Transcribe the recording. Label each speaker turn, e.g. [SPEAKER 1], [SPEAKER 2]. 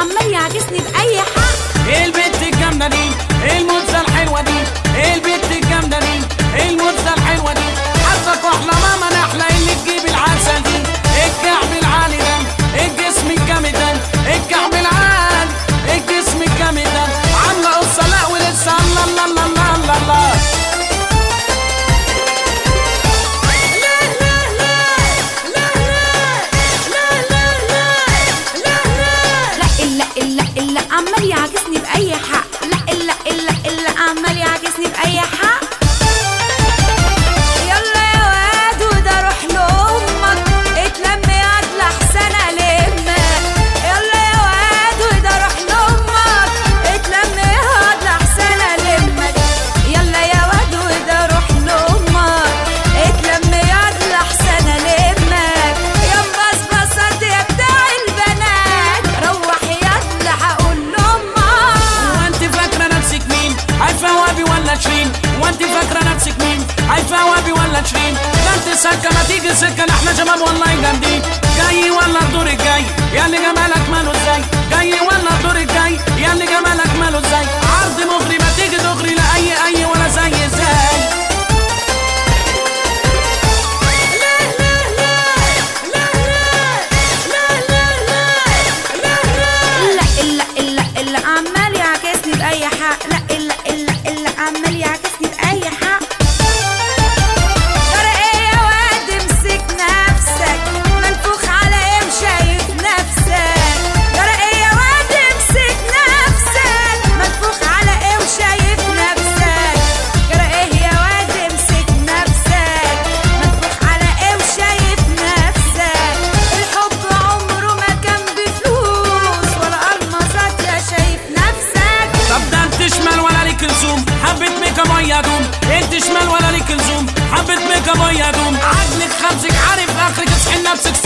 [SPEAKER 1] عمال يعكسني باي حق
[SPEAKER 2] ايه البت الجامدة دي ايه الموزة الحلوة دي ايه البت الجامدة دي ايه الموزة الحلوة دي حظك واحلى ماما نحلى اللي تجيب العسل دي الكعب العالي ده الجسم الجامد ده الكعب العالي الجسم الجامد ده عاملة قصة لا ولسه الله الله الله الله الله الله
[SPEAKER 1] لا الا الا الا عمال يعكسني باي حق لا الا الا الا عمال يعكسني باي حق يلا يا واد وده روح لامك اتلم يا عدل احسن المك يلا يا واد وده روح لامك اتلم يا عدل احسن المك يلا يا واد وده روح لامك اتلم يا عدل احسن المك يا مبصبصات يا بتاع البنات روح يا عدل هقول لامك
[SPEAKER 2] وانت فاكرة نفسك مين عارفة وابي ولا شيرين وانت فاكرة نفسك مين عارفة وابي ولا شيرين ده انت سكة ما تيجي سكة احنا شباب والله جامدين جاي ولا الدور الجاي يا اللي جمالك ماله ازاي جاي ولا الدور الجاي يا اللي جمالك ماله ازاي عرض مغري ما تيجي تغري لا اي اي ولا زي ازاي
[SPEAKER 1] لا الا الا الا عمال يعكسني باي حق لا الا الا الا عمال يعكسني باي حق ترى ايه يا واد امسك نفسك منفوخ على ايه وشايف نفسك ترى ايه يا واد امسك نفسك منفوخ على ايه وشايف نفسك ترى ايه يا واد امسك نفسك منفوخ على ايه وشايف نفسك الحب عمره ما كان بفلوس ولا المظات يا شايف نفسك
[SPEAKER 2] طب ده انت شمال ولا ليك لزوم حبة ميك اب يا دوم انت شمال ولا ليك لزوم حبة ميك اب يا دوم عقلك خمسك عارف اخرك اصحي نفسك